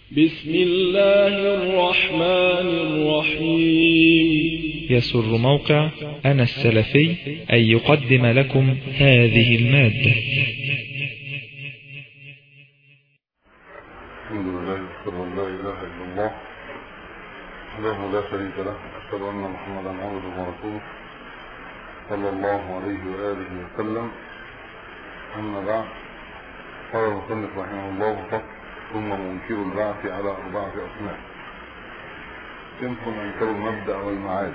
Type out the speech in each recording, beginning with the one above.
بسم الله الرحمن الرحيم يسر موقع أنا السلفي أن يقدم لكم هذه المادة الحمد لله أشهد أن لا إله إلا الله وحده لا شريك له أشهد أن محمدا عبده ورسوله صلى الله عليه وآله وسلم أما بعد قال المصنف رحمه الله فصل ثم منكر البعث على أربعة أصناف صنف أنكروا المبدأ والمعاد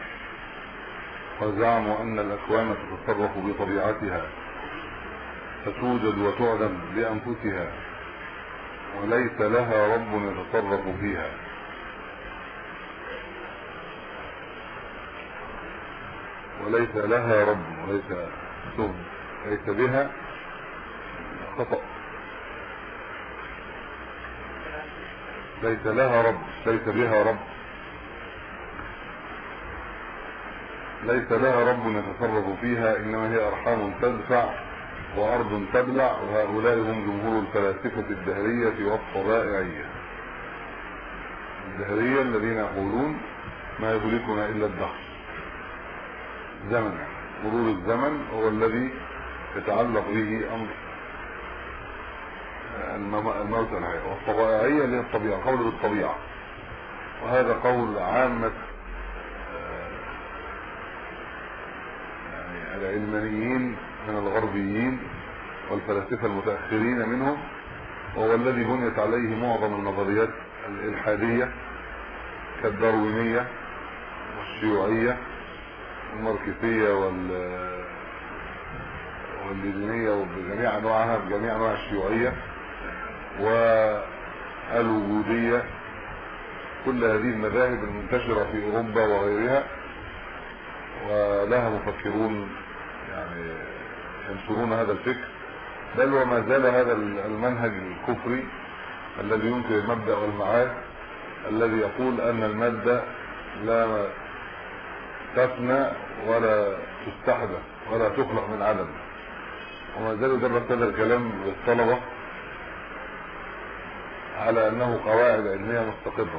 وزعموا أن الأكوان تتصرف بطبيعتها فتوجد وتعلم بأنفسها وليس لها رب يتصرف فيها وليس لها رب وليس سب ليس بها خطأ ليس لها رب ليس بها رب ليس لها رب يتصرف فيها انما هي ارحام تدفع وارض تبلع وهؤلاء هم جمهور الفلاسفه الدهريه والطبائعيه الدهريه الذين يقولون ما يهلكنا الا الدهر زمن مرور الزمن هو الذي يتعلق به امر الموت والحياه والطبائعيه اللي هي الطبيعه قول بالطبيعه وهذا قول عامه يعني العلمانيين من الغربيين والفلاسفه المتاخرين منهم وهو الذي بنيت عليه معظم النظريات الالحاديه كالداروينيه والشيوعيه الماركسيه وال والليبينيه وبجميع انواعها بجميع انواع الشيوعيه والوجوديه كل هذه المذاهب المنتشره في اوروبا وغيرها ولها مفكرون يعني ينشرون هذا الفكر بل وما زال هذا المنهج الكفري الذي ينكر المبدا والمعاد الذي يقول ان الماده لا تفنى ولا تستحدث ولا تخلق من عدم وما زال يدرس هذا الكلام للطلبه على انه قواعد علميه مستقره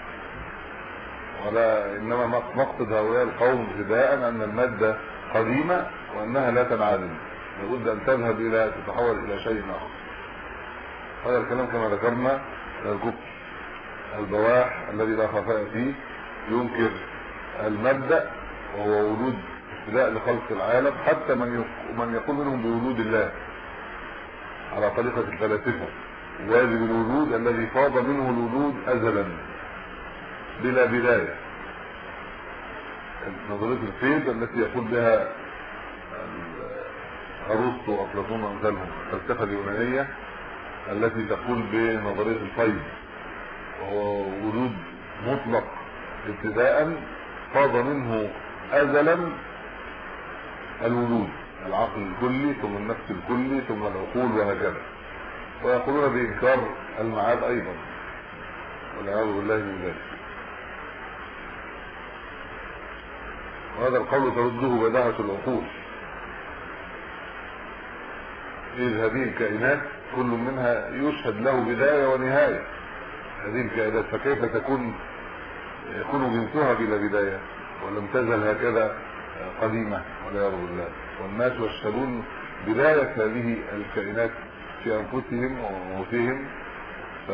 ولا انما مقصد هؤلاء القوم ابتداء ان الماده قديمه وانها لا تنعدم لابد ان تذهب الى تتحول الى شيء اخر هذا الكلام كما ذكرنا الكفر البواح الذي لا خفاء فيه ينكر المبدا وهو وجود ابتداء لخلق العالم حتى من من يقول منهم بوجود الله على طريقه الفلاسفه واجب الوجود الذي فاض منه الوجود ازلا بلا بدايه نظريه الفيض التي يقول بها ارسطو وافلاطون وامثالهم الفلسفه اليونانيه التي تقول بنظريه الفيض وهو وجود مطلق ابتداء فاض منه ازلا الوجود العقل الكلي ثم النفس الكلي ثم العقول وهكذا ويقولون بإنكار المعاد أيضا والعياذ بالله من ذلك وهذا القول ترده بداهة العقول إذ هذه الكائنات كل منها يشهد له بداية ونهاية هذه الكائنات فكيف تكون يكون جنسها بلا بداية ولم تزل هكذا قديمة والعياذ بالله والناس يشهدون بداية هذه الكائنات في انفسهم وموتهم ف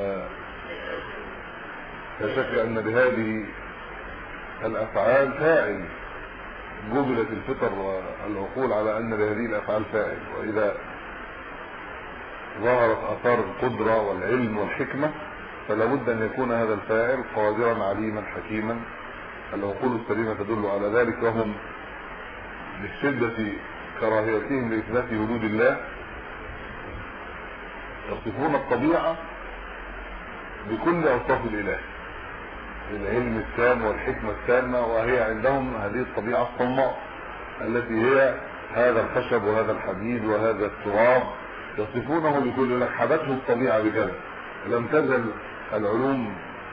لا شك ان لهذه الافعال فاعل جبلت الفطر والعقول على ان لهذه الافعال فاعل واذا ظهرت اثار القدره والعلم والحكمه فلا بد ان يكون هذا الفاعل قادرا عليما حكيما العقول السليمه تدل على ذلك وهم لشده كراهيتهم لاثبات وجود الله يصفون الطبيعة بكل أوصاف الإله العلم التام والحكمة التامة وهي عندهم هذه الطبيعة الصماء التي هي هذا الخشب وهذا الحديد وهذا التراب يصفونه بكل لك حدثه الطبيعة بكذا لم تزل العلوم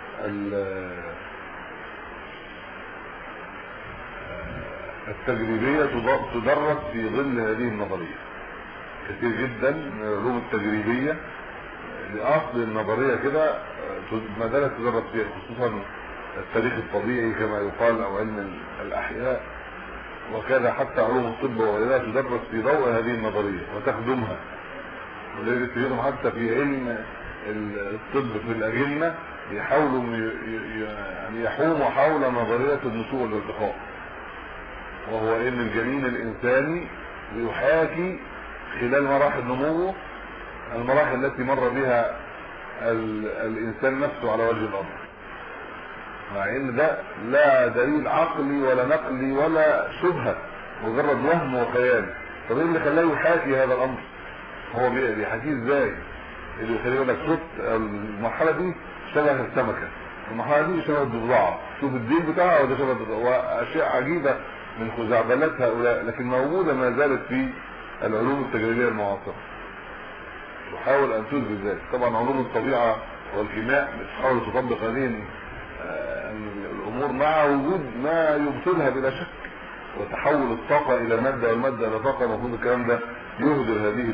التجريبية تدرس في ظل هذه النظرية كثير جدا من العلوم التجريبية لاصل النظريه كده ما زالت تدرس فيها خصوصا التاريخ الطبيعي كما يقال او علم الاحياء وكذا حتى علوم الطب وغيرها تدرس في ضوء هذه النظريه وتخدمها ولذلك تجدهم حتى في علم الطب في الاجنه يحاولوا يعني يحوموا حول نظريه النشوء والارتقاء وهو ان الجنين الانساني يحاكي خلال مراحل نموه المراحل التي مر بها الانسان نفسه على وجه الارض مع ان ده لا دليل عقلي ولا نقلي ولا شبهه مجرد وهم وخيال طب ايه اللي خلاه يحاكي هذا الامر هو بيحكيه ازاي اللي خليه يقول لك شفت المرحله دي شبه السمكه المرحله دي شبه الضفدعه شوف الدين بتاعها وده شبه الضفدعه واشياء عجيبه من خزعبلات هؤلاء لكن موجوده ما زالت في العلوم التجريبيه المعاصره تحاول ان تثبت ذلك طبعا علوم الطبيعه والكيمياء بتحاول تطبق هذه الامور مع وجود ما يبطلها بلا شك وتحول الطاقه الى ماده والماده الى طاقه المفروض الكلام ده يهدر هذه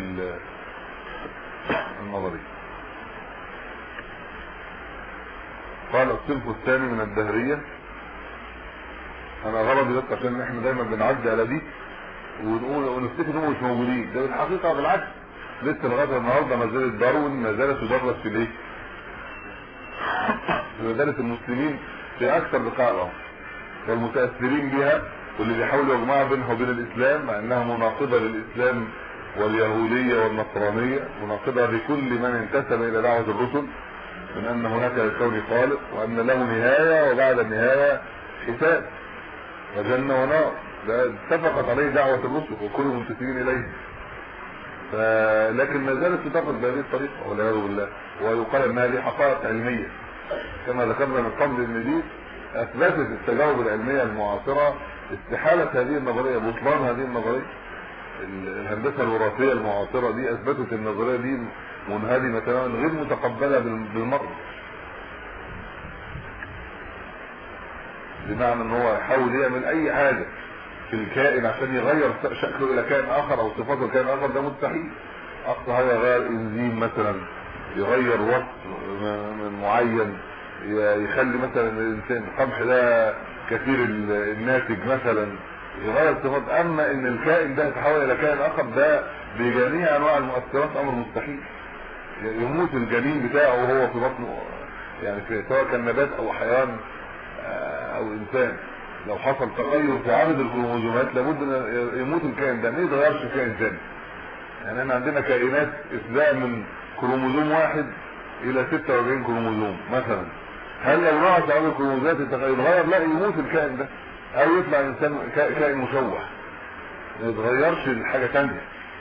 النظريه قال الصنف الثاني من الدهريه انا غرضي بس عشان احنا دايما بنعدي على دي ونقول ونفتكر انهم مش موجودين ده بالحقيقه بالعكس لسه لغايه النهارده ما زالت داروين ما زالت تدرس في الايه؟ في مدارس المسلمين في اكثر بقاع الارض والمتاثرين بها واللي بيحاولوا يجمعوا بينها وبين الاسلام مع انها مناقضه للاسلام واليهوديه والنصرانيه مناقضه لكل من انتسب الى دعوه الرسل من ان هناك للكون خالق وان له نهايه وبعد النهايه حساب وجنه ونار ده اتفقت عليه دعوه الرسل وكل المنتسبين اليه لكن ما زالت تتفق بهذه الطريقه والعياذ بالله ويقال انها دي حقائق علميه كما ذكرنا من قبل ان دي اثبتت التجارب العلميه المعاصره استحاله هذه النظريه بطلان هذه النظريه الهندسه الوراثيه المعاصره دي اثبتت النظريه دي منهدمه تماما غير متقبله بالمره بمعنى ان هو يحاول يعمل اي حاجه في الكائن عشان يغير شكله الى كائن اخر او صفاته لكائن اخر ده مستحيل اقصى حاجه يغير انزيم مثلا يغير وصف معين يخلي مثلا الانسان القمح ده كثير الناتج مثلا يغير صفات اما ان الكائن ده يتحول الى كائن اخر ده بجميع انواع المؤثرات امر مستحيل يموت الجنين بتاعه وهو في بطنه يعني في سواء كان نبات او حيوان او انسان لو حصل تغير في عدد الكروموزومات لابد ان يموت الكائن ده ما يتغيرش كائن ثاني يعني احنا عندنا كائنات ابتداء من كروموزوم واحد الى 46 كروموزوم مثلا هل لو نقص عدد الكروموزومات يتغير لا يموت الكائن ده او يطلع انسان كائن مشوه ما يتغيرش لحاجه ثانيه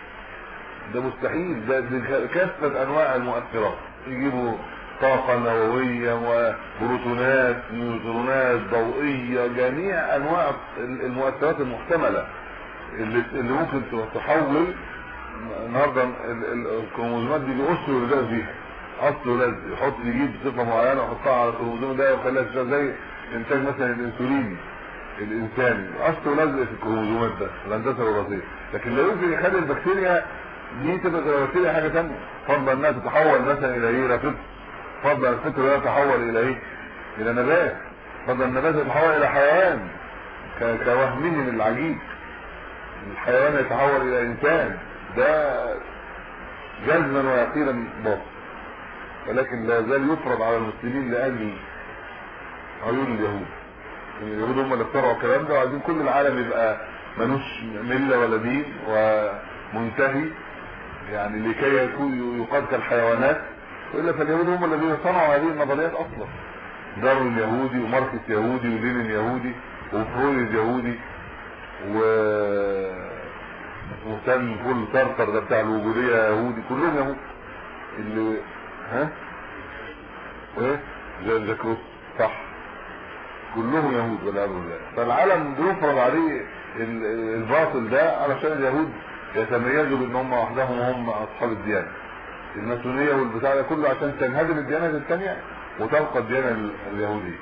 ده مستحيل ده كافه انواع المؤثرات يجيبوا طاقة نووية وبروتونات نيوترونات ضوئية جميع انواع المؤثرات المحتملة اللي, اللي ممكن تحول النهارده الكروموزومات دي بيقصوا الولاد فيها اصل ولاد يحط يجيب صفة معينة ويحطها على الكروموزوم ده ويخليها تشتغل زي انتاج مثلا الانسولين الانساني اصل ولاد في الكروموزومات ده الهندسة الوراثية لكن لا يمكن يخلي البكتيريا دي تبقى البكتيريا حاجة ثانيه فضلا انها تتحول مثلا الى ايه رافض فضل الفطر لا يتحول الى ايه الى نبات فضل النبات يتحول الى حيوان كوهمه العجيب الحيوان يتحول الى انسان ده جزما ويقينا باطل ولكن لا زال يفرض على المسلمين لاجل عيون اليهود اليهود هم اللي اخترعوا الكلام ده وعايزين كل العالم يبقى ملوش مله ولا دين ومنتهي يعني لكي يكون يقاد كالحيوانات والا فاليهود هم الذين صنعوا هذه النظريات اصلا دارون يهودي وماركس يهودي ولينين يهودي وفرويد يهودي و وكان كل ترتر ده بتاع الوجوديه يهودي كلهم يهود اللي ها ايه زي زكروت صح كلهم يهود والعياذ بالله فالعالم بيفرض عليه الباطل ده علشان اليهود يتميزوا بان هم وحدهم هم اصحاب الديانه الماسونيه والبتاع ده كله عشان تنهدم الديانات الثانيه وتبقى الديانه اليهوديه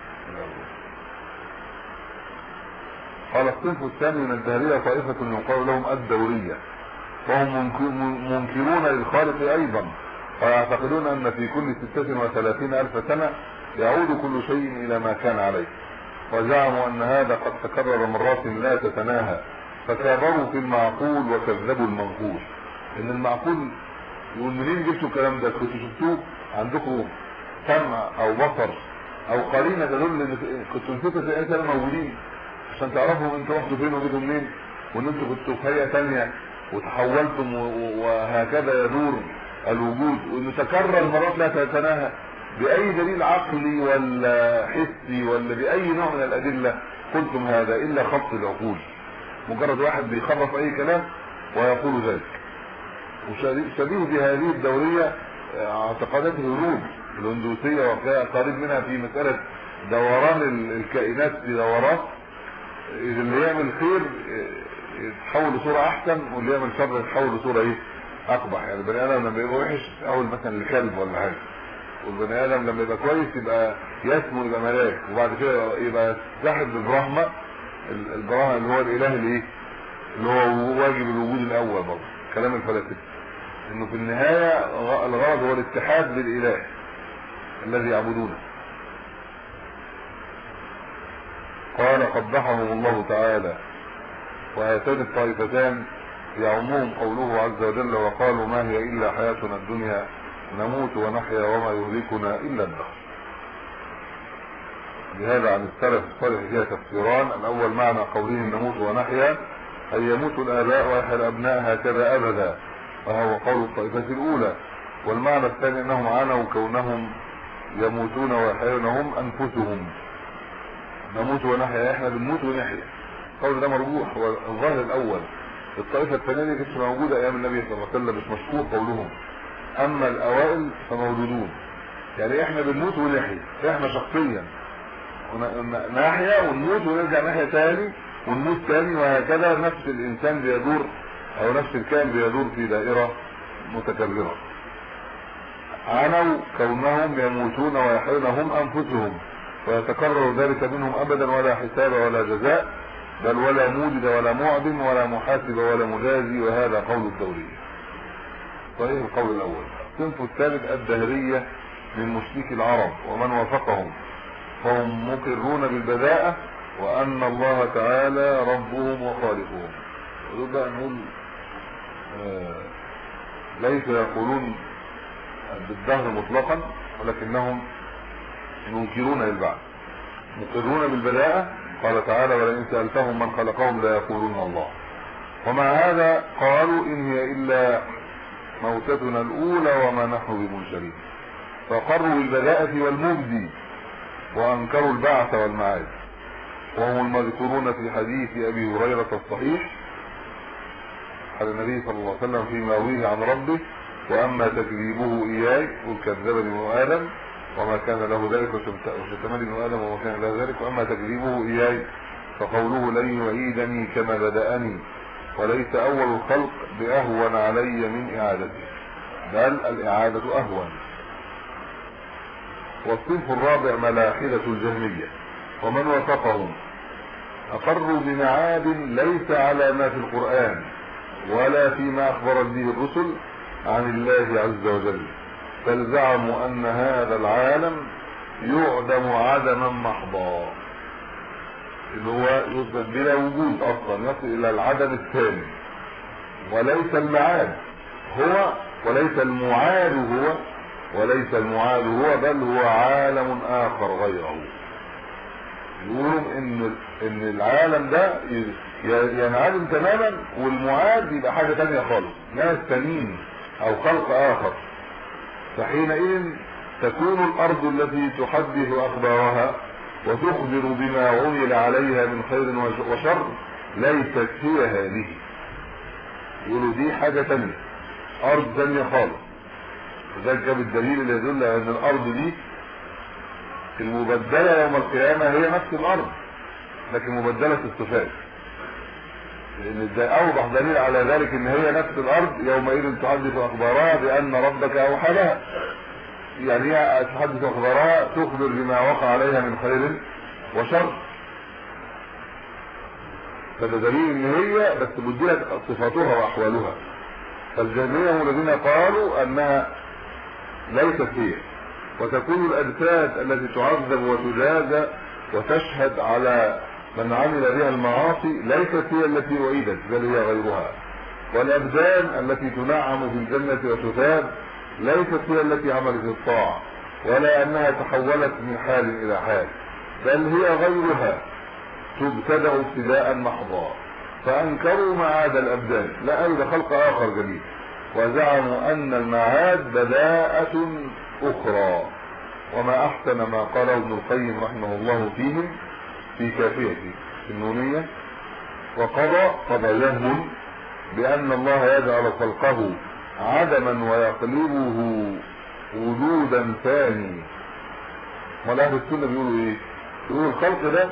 قال الصنف الثاني من الدهريه طائفه يقال لهم الدوريه وهم منكرون للخالق ايضا ويعتقدون ان في كل ستة وثلاثين الف سنة يعود كل شيء الى ما كان عليه وزعموا ان هذا قد تكرر مرات لا تتناهى فكابروا في المعقول وكذبوا المنقول ان المعقول يقول منين جبتوا الكلام ده كنتوا شفتوه عندكم سمع او بصر او قرينه تدل ان كنتوا نسيتوا في ايه موجودين عشان تعرفوا انتوا رحتوا فين وجيتوا منين وان انتوا كنتوا في هيئه ثانيه وتحولتم وهكذا يدور الوجود وانه تكرر مرات لا تتناهى باي دليل عقلي ولا حسي ولا باي نوع من الادله قلتم هذا الا خط العقول مجرد واحد بيخرف اي كلام ويقول ذلك وشبيه بهذه الدورية اعتقادات الهنود الهندوسية وقريب منها في مسألة دوران الكائنات في دورات اللي يعمل خير يتحول لصورة احسن واللي يعمل شر يتحول لصورة ايه اقبح يعني البني ادم لما يبقى وحش اول مثلا الكلب ولا حاجة والبني ادم لما يبقى كويس يبقى يسمو يبقى ملاك وبعد كده يبقى زاحف بالبرحمة البراهة اللي هو الاله الايه اللي هو واجب الوجود الاول برضه كلام الفلاسفه انه في النهاية الغرض هو الاتحاد بالاله الذي يعبدونه قال قبحهم الله تعالى وهاتان الطائفتان يعمهم قوله عز وجل وقالوا ما هي الا حياتنا الدنيا نموت ونحيا وما يهلكنا الا الدهر لهذا عن السلف الصالح فيها تفسيران الاول معنى قولهم نموت ونحيا اي يموت الاباء ويحيا الابناء هكذا ابدا وهو قول الطائفة الاولى والمعنى الثاني انهم عانوا كونهم يموتون ويحيون هم انفسهم نموت ونحيا احنا بنموت ونحيا القول ده مرجوح هو الظاهر الاول الطائفة الثانية دي كانت موجودة ايام النبي صلى الله عليه وسلم مش مشكور قولهم اما الاوائل فموجودون يعني احنا بنموت ونحيا احنا شخصيا ناحية ونموت ونرجع ناحية تاني ونموت تاني وهكذا نفس الانسان بيدور او نفس الكائن بيدور في دائرة متكررة عنوا كونهم يموتون ويحيون هم انفسهم ويتكرر ذلك منهم ابدا ولا حساب ولا جزاء بل ولا مولد ولا معدم ولا محاسب ولا مجازي وهذا قول الدورية صحيح القول الاول الصنف الثالث الدهرية من مشرك العرب ومن وافقهم فهم مقرون بالبداءة وان الله تعالى ربهم وخالقهم ودول بقى نقول آه ليس يقولون بالدهر مطلقا ولكنهم ينكرون للبعث مقرون بالبداءة قال تعالى ولئن سألتهم من خلقهم لا يقولون الله ومع هذا قالوا إن هي إلا موتتنا الأولى وما نحن بمنشرين فقروا بالبداءة والمبدي وأنكروا البعث والمعاد وهم المذكورون في حديث أبي هريرة الصحيح على النبي صلى الله عليه وسلم فيما رويه عن ربه واما تكذيبه اياي قل كذبني ابن ادم وما كان له ذلك وشتمني ابن ادم وما كان له ذلك واما تكذيبه اياي فقوله لن يعيدني كما بدأني وليس اول الخلق باهون علي من اعادته بل الاعادة اهون والصنف الرابع ملاحدة الجهمية ومن وافقهم اقروا بمعاد ليس على ما في القرآن ولا فيما اخبرت به الرسل عن الله عز وجل بل زعموا ان هذا العالم يعدم عدما محضا اللي هو يثبت بلا وجود اصلا يصل الى العدم الثاني وليس المعاد هو وليس المعاد هو وليس المعاد هو بل هو عالم اخر غيره يقولون ان ان العالم ده ينعدم تماما والمعاد يبقى حاجه ثانيه خالص ناس تانيين او خلق اخر فحينئذ تكون الارض التي تحدث اخبارها وتخبر بما عمل عليها من خير وشر ليست هي هذه يقولوا دي حاجة تانية ارض تانية خالص وذلك جاب الدليل اللي يدل على ان الارض دي المبدلة يوم القيامة هي نفس الارض لكن مبدلة الصفات لان ده اوضح دليل على ذلك ان هي نفس الارض يومئذ تحدث اخبارها بان ربك اوحى لها يعني هي تحدث اخبارها تخبر بما وقع عليها من خير وشر فده دليل ان هي بس بدلت صفاتها واحوالها فالجهمية هم الذين قالوا انها ليست هي وتكون الأجساد التي تعذب وتجازى وتشهد على من عمل بها المعاصي ليست هي التي وعدت بل هي غيرها والأبدان التي تنعم في الجنة وتثاب ليست هي التي عملت الطاعة ولا أنها تحولت من حال إلى حال بل هي غيرها تبتدع ابتداء محضا فأنكروا معاد الأبدان لا أيضا خلق آخر جديد وزعموا أن المعاد بداءة أخرى وما أحسن ما قاله ابن القيم رحمه الله فيهم في كافية النونية وقضى قضى جهم بأن الله يجعل خلقه عدما ويقلبه وجودا ثاني ولا اهل السنه بيقولوا ايه يقولوا الخلق ده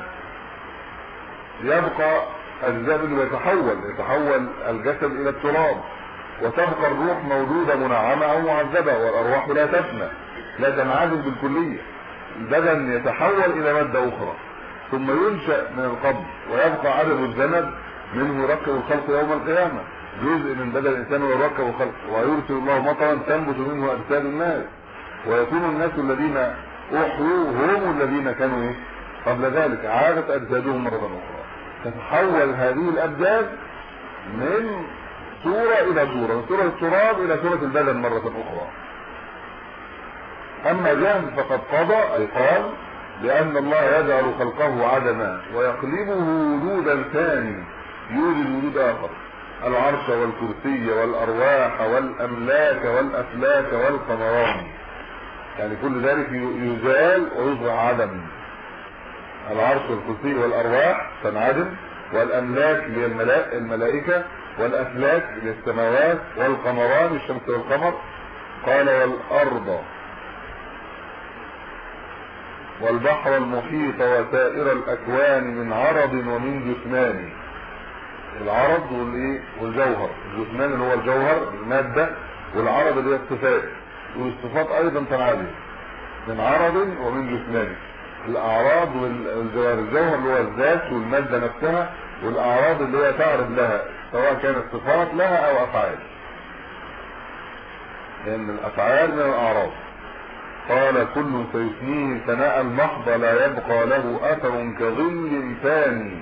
يبقى اجزاء منه يتحول يتحول الجسد الى التراب وتبقى الروح موجوده منعمه او معذبه والارواح لا تفنى لا تنعزل بالكليه البدن يتحول الى ماده اخرى ثم ينشا من القبر ويبقى عدد الذنب منه يركب الخلق يوم القيامه جزء من بدن الانسان ويركب الخلق ويرسل الله مطرا تنبت منه اجساد الناس ويكون الناس الذين احيوا هم الذين كانوا ايه قبل ذلك عادت اجسادهم مره اخرى تتحول هذه الابدان من صوره الى صوره من صوره التراب الى صوره البدن مره اخرى اما جهل فقد قضى اي قال لان الله يجعل خلقه عدما ويقلبه وجودا ثاني يوجد وجود اخر العرش والكرسي والارواح والاملاك والافلاك والقمران يعني كل ذلك يزال ويصبح عدم العرش والكرسي والارواح تنعدم والاملاك اللي هي الملائكه والافلاك اللي السماوات والقمران الشمس والقمر قال والارض والبحر المحيط وسائر الاكوان من عرض ومن جثمان العرض والايه والجوهر الجثمان اللي هو الجوهر الماده والعرض اللي هي الصفات والصفات ايضا تنعدم من عرض ومن جثمان الاعراض والجوهر الجوهر اللي هو الذات والماده نفسها والاعراض اللي هي تعرض لها سواء كانت صفات لها او افعال لان الافعال من الاعراض قال كل سيثنيه ثناء المحض لا يبقى له اثر كظل ثاني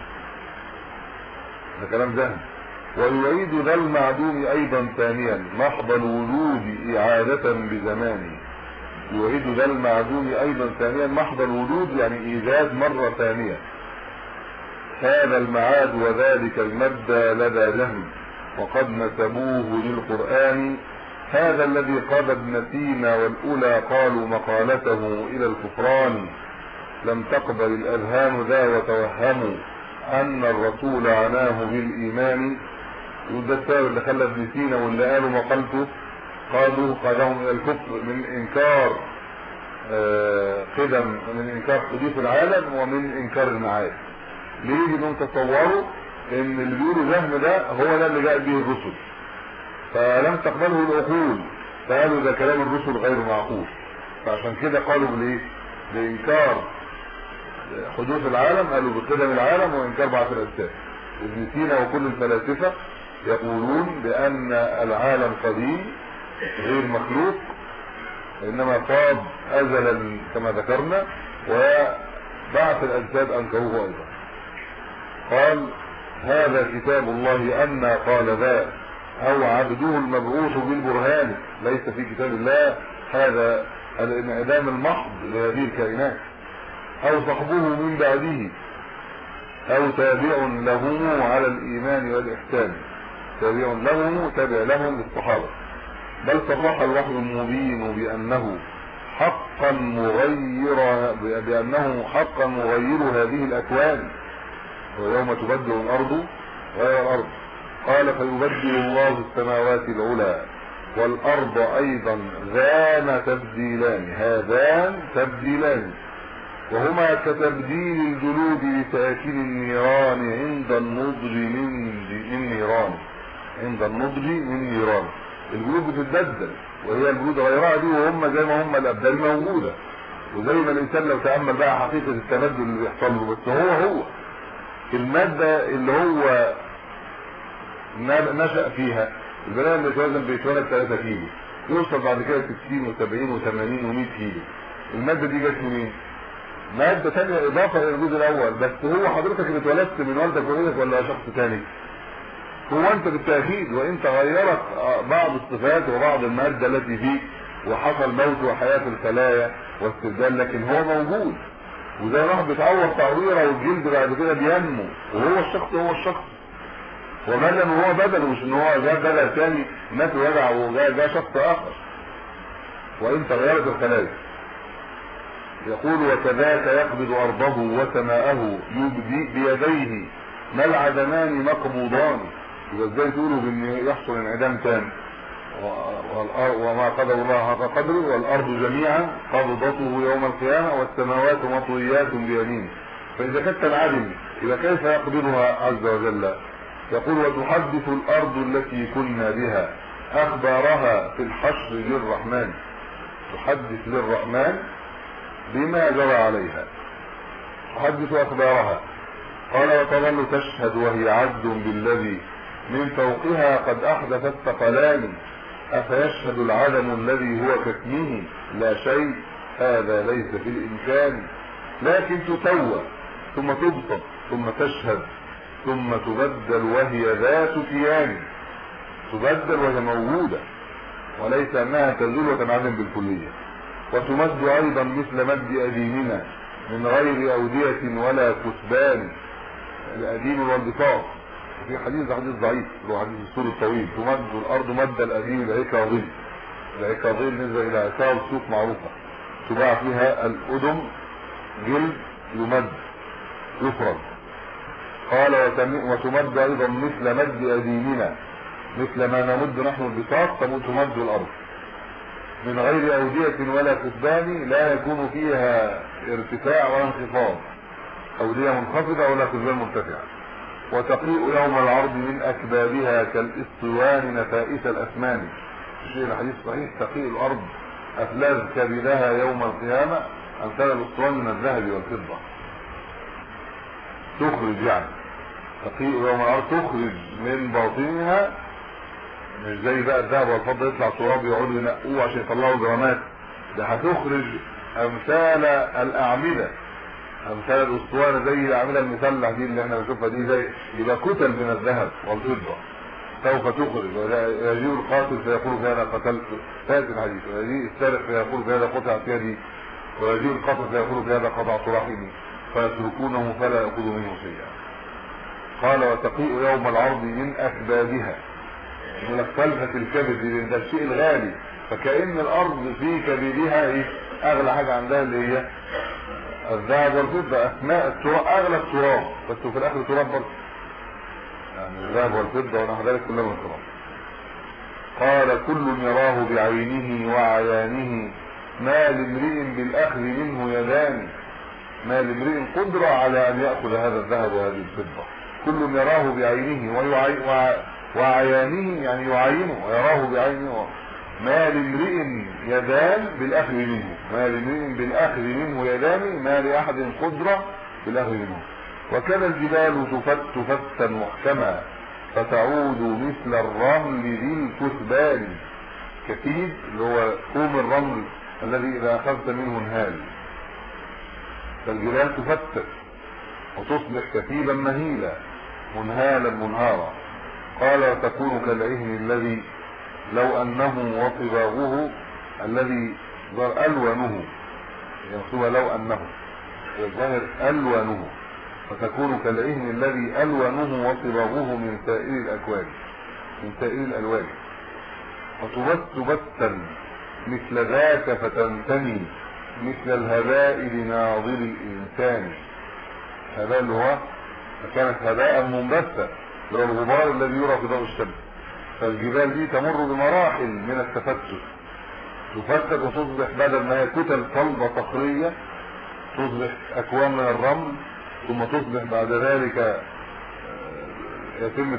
ده كلام ذهني ويعيد ذا المعدوم ايضا ثانيا محض الوجود اعادة بزمانه يعيد ذا المعدوم ايضا ثانيا محض الوجود يعني ايجاد مرة ثانية هذا المعاد وذلك المبدى لدى جهل وقد نسبوه للقرآن هذا الذي قاد ابن سينا والأولى قالوا مقالته إلى الكفران لم تقبل الأذهان ذا وتوهموا أن الرسول عناه بالإيمان وده السبب اللي خلى ابن سينا واللي قالوا مقالته قادوا قادهم إلى الكفر من إنكار قدم من إنكار حدوث العالم ومن إنكار المعاد ليه انهم تصوروا ان اللي بيقولوا جهم ده هو ده اللي جاء به الرسل فلم تقبله العقول فقالوا ده كلام الرسل غير معقول فعشان كده قالوا بالايه بانكار حدوث العالم قالوا بقدم العالم وانكار بعث الاجساد ابن سينا وكل الفلاسفه يقولون بان العالم قديم غير مخلوق انما طاب ازلا كما ذكرنا وبعث الاجساد انكروه ايضا قال هذا كتاب الله أن قال ذا أو عبده المبعوث بالبرهان ليس في كتاب الله هذا الانعدام المحض لهذه الكائنات أو صحبه من بعده أو تابع لهم على الإيمان والإحسان تابع لهم تابع لهم للصحابة بل صرح الوحي المبين بأنه حقا مغير بأنه حقا مغير هذه الأكوان ويوم تبدل الارض غير الارض قال فيبدل الله السماوات العلى والارض ايضا ذان تبديلان هذان تبديلان وهما كتبديل الجلود لساكن النيران عند النضج من من نيران عند النضج من نيران الجلود بتتبدل وهي الجلود غيرها دي وهم زي ما هم الابدان موجوده وزي ما الانسان لو تامل بقى حقيقه التبدل اللي بيحصل له بس هو هو المادة اللي هو نشأ فيها البناء اللي بيتوزن بيتولد 3 كيلو يوصل بعد كده 60 و70 و80 و100 كيلو الماده دي جت منين ماده ثانيه اضافه الى الجزء الاول بس هو حضرتك اللي اتولدت من والدك ووالدك ولا شخص ثاني هو انت بالتاكيد وان تغيرت بعض الصفات وبعض الماده التي فيك وحصل موت وحياه في الخلايا واستبدال لكن هو موجود وزي واحد بيتعور تعويره والجلد بعد كده بينمو وهو الشخص هو الشخص وما دام هو بدل مش ان هو جاء بدل ثاني مات وجع وجاء جاء شخص اخر وان تغيرت الخلايا يقول وكذاك يقبض ارضه وسماءه يبدي بيديه ما العدمان مقبوضان يبقى ازاي تقولوا بان يحصل انعدام تام وما قدر الله حق قدره والارض جميعا قبضته يوم القيامه والسماوات مطويات بيمينه فاذا كانت تنعدم يبقى كيف يقبضها عز وجل يقول وتحدث الارض التي كنا بها اخبارها في الحشر للرحمن تحدث للرحمن بما جرى عليها تحدث اخبارها قال وتظل تشهد وهي عبد بالذي من فوقها قد احدث الثقلان افيشهد العدم الذي هو كاسمه لا شيء هذا ليس في الامكان لكن تسوى ثم تبسط ثم تشهد ثم تبدل وهي ذات كيان تبدل وهي موجودة وليس انها تزول وتنعدم بالكلية وتمد ايضا مثل مد اديمنا من غير اودية ولا كتبان الاديم والبساط في حديث حديث ضعيف اللي هو حديث السور الطويل تمد الارض مد الاديم العكاظيم العكاظيم نسبة الى عكاظ سوق معروفة تباع فيها الادم جلد يمد يفرد قال وتمد ايضا مثل مد اديمنا مثل ما نمد نحن البساط تمد الارض من غير اودية ولا كتبان لا يكون فيها ارتفاع ولا انخفاض اودية منخفضة ولا كتبان مرتفعة وتقيء يوم العرض من اكبابها كالاستوان نفائس الاسمان الشيء الحديث صحيح تقيء الارض افلاذ كبدها يوم القيامة امثال الاسطوان من الذهب والفضة تخرج يعني تقيء يوم الارض تخرج من باطنها مش زي بقى الذهب والفضة يطلع تراب يقعدوا ينقوه عشان يطلعوا جرامات ده هتخرج امثال الاعمدة امثال الاسطوانه زي الاعمده المسلح دي اللي احنا بنشوفها دي زي يبقى كتل من الذهب والفضه سوف تخرج يجيء القاتل فيقول بهذا قتلت فات الحديث ويجيء السارق فيقول بهذا قطعت يدي ويجيء القاتل فيقول بهذا قطعت رحمي فيتركونه فلا ياخذوا منه شيئا قال وتقيء يوم العرض من اكبادها من الفلفة الكبد لان ده الشيء الغالي فكأن الارض في كبدها ايه اغلى حاجة عندها اللي هي الذهب والفضة اسماء التراب اغلى التراب بس في الاخر تراب برضه يعني الذهب والفضة ونحو ذلك كلها من التراب قال كل يراه بعينه وعيانه ما لامرئ بالاخذ منه يدان ما لامرئ قدرة على ان يأخذ هذا الذهب وهذه الفضة كل يراه بعينه ويعي وعيانه يعني يعينه ويراه بعينه ما لامرئ يدان بالاخذ منه ما لامرئ بالاخذ منه يدان ما لاحد قدرة بالاخذ منه وكذا الجبال تفت فتا محكما فتعود مثل الرمل ذي الكثبان كثيب اللي هو كوم الرمل الذي اذا اخذت منه انهال فالجبال تفتت وتصبح كثيبا مهيلا منهالا منهارا قال وتكون كالعهن الذي لو انه وصباغه الذي ظهر الوانه ينصب لو انه الظاهر الوانه فتكون كالعهن الذي الوانه وصباغه من سائر الاكوان من سائر الالوان وتبت بتا مثل ذاك فتنتمي مثل الهباء لناظر الانسان هذا اللي هو فكانت هباء منبثا اللي هو الغبار الذي يرى في ضوء الشمس فالجبال دي تمر بمراحل من التفتت تفتت وتصبح بدل ما هي كتل صلبة صخرية تصبح اكوان من الرمل ثم تصبح بعد ذلك يتم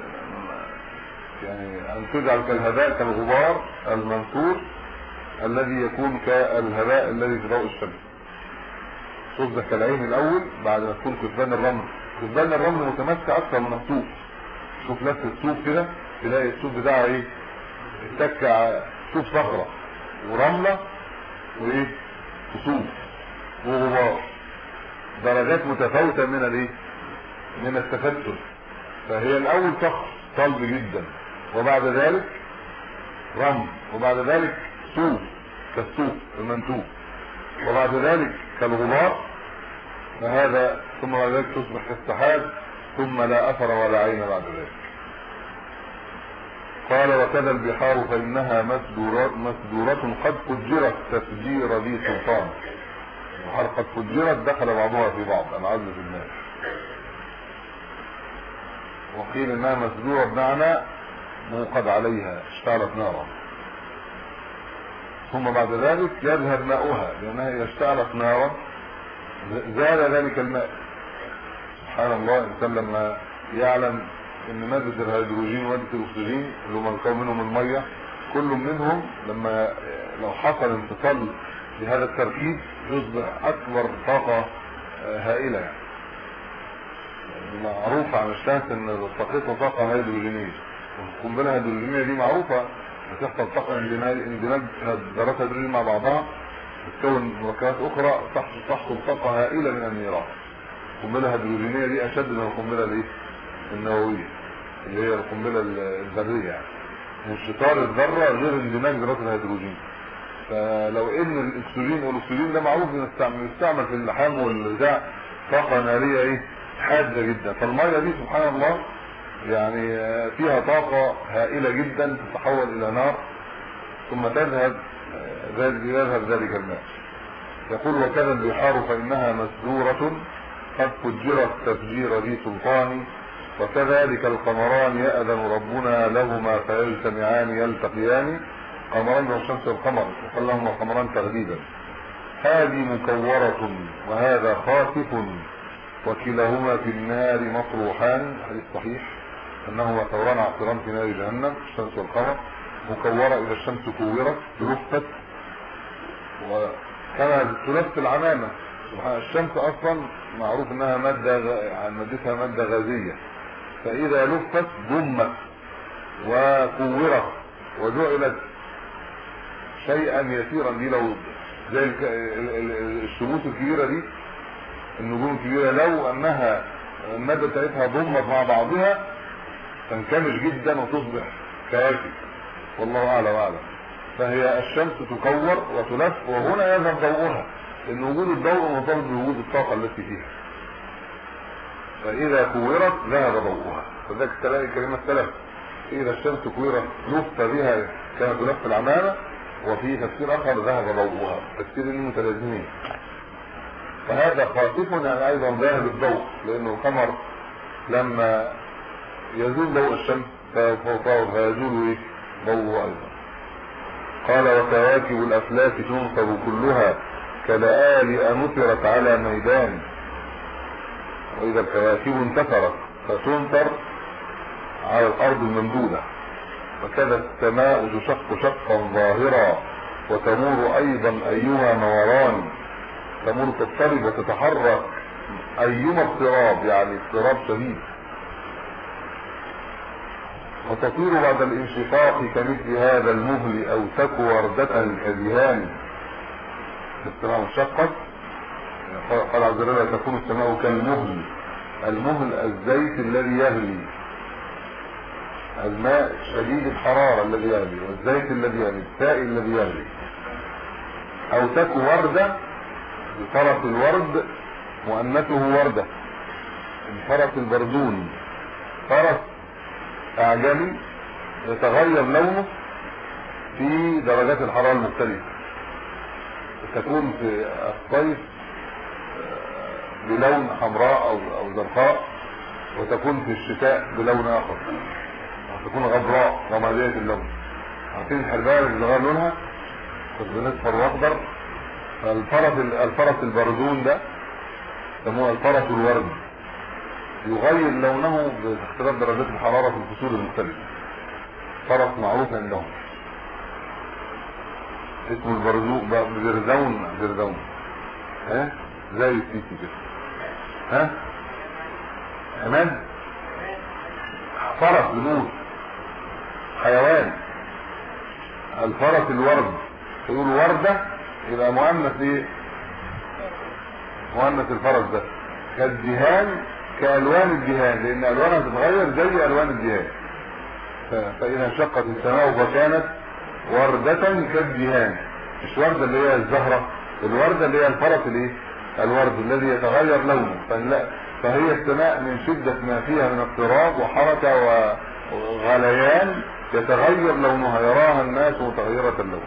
يعني ان تجعل كالهباء كالغبار المنثور الذي يكون كالهباء الذي في ضوء الشمس تصبح كالعين الاول بعد ما تكون كثبان الرمل كثبان الرمل متمسك اكثر من الطوب شوف نفس الطوب كده تلاقي الصوت بتاعه ايه اتك شوف صخرة ورملة وايه كسوف وغبار درجات متفاوتة من الايه من التفتت فهي الاول صخر صلب جدا وبعد ذلك رمل وبعد ذلك سوف كالسوف المنتوب وبعد ذلك كالغبار فهذا ثم بعد ذلك تصبح كالسحاب ثم لا اثر ولا عين بعد ذلك قال وكذا البحار فإنها مسدورة, مسدورة قد فجرت تفجير ذي سلطان البحار قد فجرت دخل بعضها في بعض العزل في الناس وقيل انها مسدورة بمعنى موقد عليها اشتعلت نارا ثم بعد ذلك يذهب ماؤها لانها اذا اشتعلت نارا زال ذلك الماء سبحان الله الانسان لما يعلم ان مادة الهيدروجين ومادة الاكسجين اللي هم مكون منهم المية كل منهم لما لو حصل انفصال لهذا التركيب يصبح اكبر طاقة هائلة يعني معروف عن الشمس ان طاقتها طاقة هيدروجينية والقنبلة الهيدروجينية دي معروفة بتحصل طاقة اندماج ذرات هيدروجين مع بعضها تكون مركبات اخرى تحصل طاقة هائلة من النيران القنبلة الهيدروجينية دي اشد من القنبلة الايه النووية اللي هي القنبلة الذرية يعني وانشطار الذرة غير اندماج ذرات الهيدروجين فلو ان الاكسجين والاكسجين ده معروف بيستعمل في اللحام والبتاع طاقة نارية ايه حادة جدا فالمية دي سبحان الله يعني فيها طاقة هائلة جدا تتحول الى نار ثم تذهب ذلك يذهب ذلك الماء يقول وكذا البحار فإنها مسدورة قد فجرت تفجير ذي سلطان وكذلك القمران يأذن ربنا لهما فيجتمعان يلتقيان قمران والشمس والقمر وقال لهما قمران تغليبا هذه مكورة وهذا خاسف وكلاهما في النار مطروحان حديث صحيح انهما ثوران عصران في نار جهنم الشمس والقمر مكورة اذا الشمس كورت تلفت وكما تلف العمامة الشمس اصلا معروف انها مادة عن مادتها مادة غازية فاذا لفت ضمت وكورت وجعلت شيئا يسيرا دي لو زي الشموس الكبيرة دي النجوم الكبيرة لو انها المادة بتاعتها ضمت مع بعضها تنكمش جدا وتصبح كواكب والله اعلم واعلم فهي الشمس تكور وتلف وهنا يذهب ضوءها لان وجود الضوء مرتبط بوجود الطاقة التي فيها فاذا كورت ذهب ضوءها فذلك تلاقي كلمة سلف اذا الشمس كورت لف بها كما تلف العمامة وفي تفسير اخر ذهب ضوءها تفسير المتلازمين فهذا خاطف يعني ايضا ذاهب الضوء لانه القمر لما يزول ضوء الشمس فيزول ايه ضوءه ايضا قال وكواكب الافلاك تنصب كلها كلآلئ نثرت على ميدان واذا الكواكب انتثرت فتنثر على الارض الممدودة وكذا السماء تشق شقا ظاهرا وتمور ايضا ايها نوران تمر تضطرب وتتحرك ايما اضطراب يعني اضطراب شديد وتطير بعد الانشقاق كمثل هذا المهل او تكو وردة كذهان السماء انشقت قال عز وجل تكون السماء كالمهل المهل الزيت الذي يغلي الماء شديد الحرارة الذي يغلي والزيت الذي يغلي السائل الذي يغلي او تكو وردة بفرس الورد مؤنثه وردة الفرس البردون فرس اعجمي يتغير لونه في درجات الحرارة المختلفة تكون في الصيف بلون حمراء او او زرقاء وتكون في الشتاء بلون اخر وتكون غبراء رمادية اللون عارفين الحرباية اللي غير لونها كنت بنصفر واخضر فالفرس الفرس البردون ده يسموه الفرس الورد يغير لونه باختلاف درجات الحرارة في الفصول المختلفة فرس معروف عندهم اسمه البرزون برزون برزون ها زي السيسي كده ها عماد فرس بنور حيوان الفرس الورد يقول وردة يبقى مؤنث ايه مؤنث الفرس ده كالدهان كالوان الدهان لان الوانها تتغير زي الوان الدهان فاذا انشقت السماء فكانت وردة كالدهان مش وردة اللي هي الزهرة الوردة اللي هي الفرس الايه الورد الذي يتغير لونه فلا فهي السماء من شدة ما فيها من اضطراب وحركة وغليان يتغير لونها يراها الناس متغيرة اللون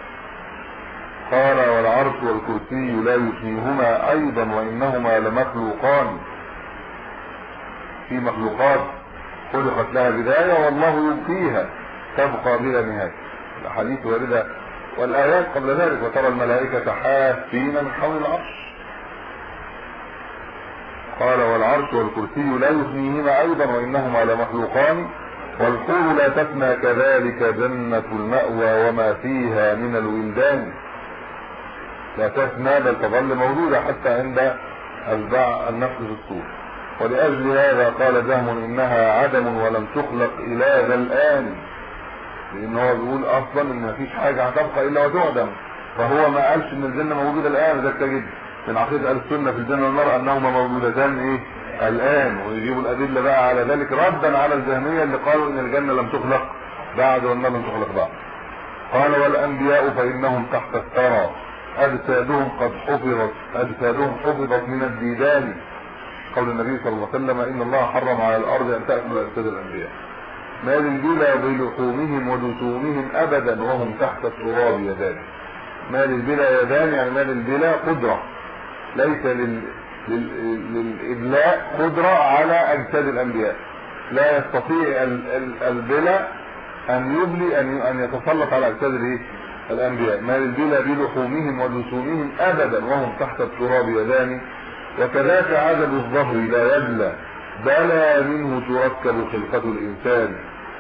قال والعرش والكرسي لا يثنيهما ايضا وانهما لمخلوقان في مخلوقات خلقت لها بداية والله يبقيها تبقى بلا نهاية الاحاديث واردة والايات قبل ذلك وترى الملائكة حافين من حول العرش قال والعرش والكرسي لا يثنيهما ايضا وانهما لمخلوقان والحور لا تفنى كذلك جنة المأوى وما فيها من الولدان لا تفنى بل تظل موجودة حتى عند البع النفس في الصور ولأجل هذا قال جهم إنها عدم ولم تخلق إلى ذا الآن لأن هو بيقول أصلا إن مفيش حاجة هتبقى إلا وتعدم فهو ما قالش إن الجنة موجودة الآن ده تجد من عقيدة أهل السنة في الجنة والنار أنهما موجودتان إيه الآن ويجيبوا الأدلة بقى على ذلك ردا على الجهمية اللي قالوا إن الجنة لم تخلق بعد والنار لم تخلق بعد قال والأنبياء فإنهم تحت الثرى أجسادهم قد حفظت أجسادهم حفظت من الديدان قول النبي صلى الله عليه وسلم إن الله حرم على الأرض أن تأكل أجساد الأنبياء ما للبلا بلحومهم ودسومهم أبدا وهم تحت التراب يدان ما للبلا يدان يعني ما للبلا قدرة ليس لل... لل... للإبلاء قدرة على أجساد الأنبياء لا يستطيع ال... ال... البلا أن يبلي أن أن يتسلط على أجساد الإيه؟ الأنبياء ما للبلا بلحومهم ودسومهم أبدا وهم تحت التراب يدان وكذاك عدد الظهر لا يبلى بلى منه تركب خلقة الإنسان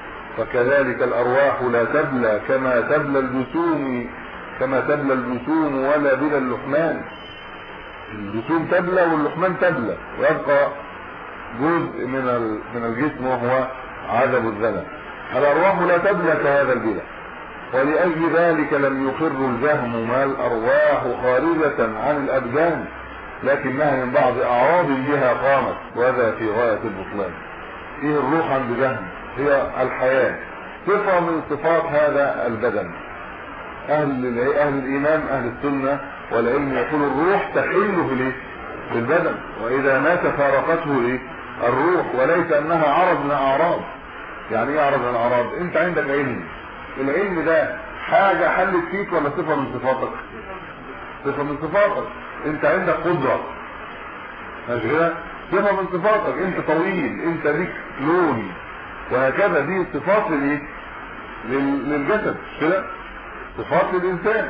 فكذلك الأرواح لا تبلى كما تبلى الجسوم كما تبلى الجسوم ولا بلا اللحمان الجسوم تبلى واللحمان تبلى ويبقى جزء من من الجسم وهو عدم الذنب الأرواح لا تبلى كهذا البلى ولأجل ذلك لم يقر الجهم ما الأرواح خارجة عن الأبدان لكنها من بعض أعراض بها قامت وهذا في غاية البطلان فيه الروح عند جهم هي الحياة صفة من صفات هذا البدن أهل أهل الإيمان أهل السنة والعلم يقول الروح تحل في الايه؟ في البدن وإذا مات فارقته ايه؟ الروح وليس أنها عرض من أعراض يعني ايه عرض من أعراض؟ أنت عندك علم العلم ده حاجة حلت فيك ولا صفة من صفاتك؟ صفة من صفاتك انت عندك قدرة ماشي كده صفة من صفاتك انت طويل انت ليك لون وهكذا دي صفات للايه للجسد كده صفات للانسان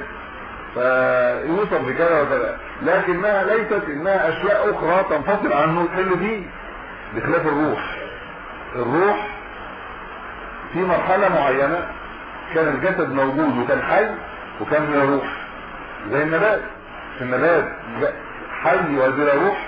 فيوصف بكذا وكذا لكنها ليست انها اشياء اخرى تنفصل عنه تحل فيه بخلاف الروح الروح في مرحلة معينة كان الجسد موجود وكان حي وكان من الروح زي النبات النبات حي وبلا روح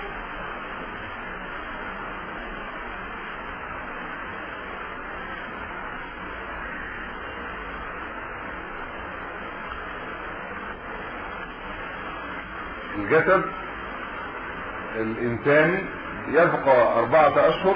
الجسد الانساني يبقى اربعة اشهر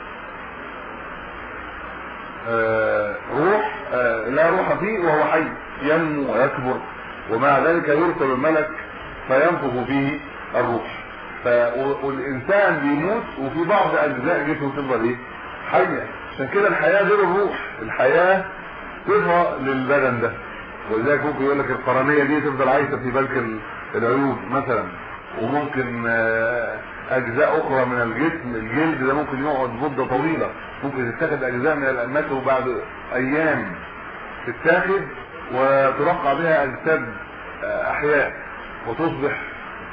آه روح آه لا روح فيه وهو حي ينمو ويكبر ومع ذلك يرسل الملك فينفخ فيه الروح والانسان بيموت وفي بعض اجزاء جسمه تفضل ايه حيه عشان كده الحياه غير الروح الحياه صفه للبدن ده ولذلك ممكن يقول لك القرنيه دي تفضل عايشه في بلك العيوب مثلا وممكن اجزاء اخرى من الجسم الجلد ده ممكن يقعد مده طويله ممكن تتاخد اجزاء من الانمات وبعد ايام تتاخد وترقع بها اجساد احياء وتصبح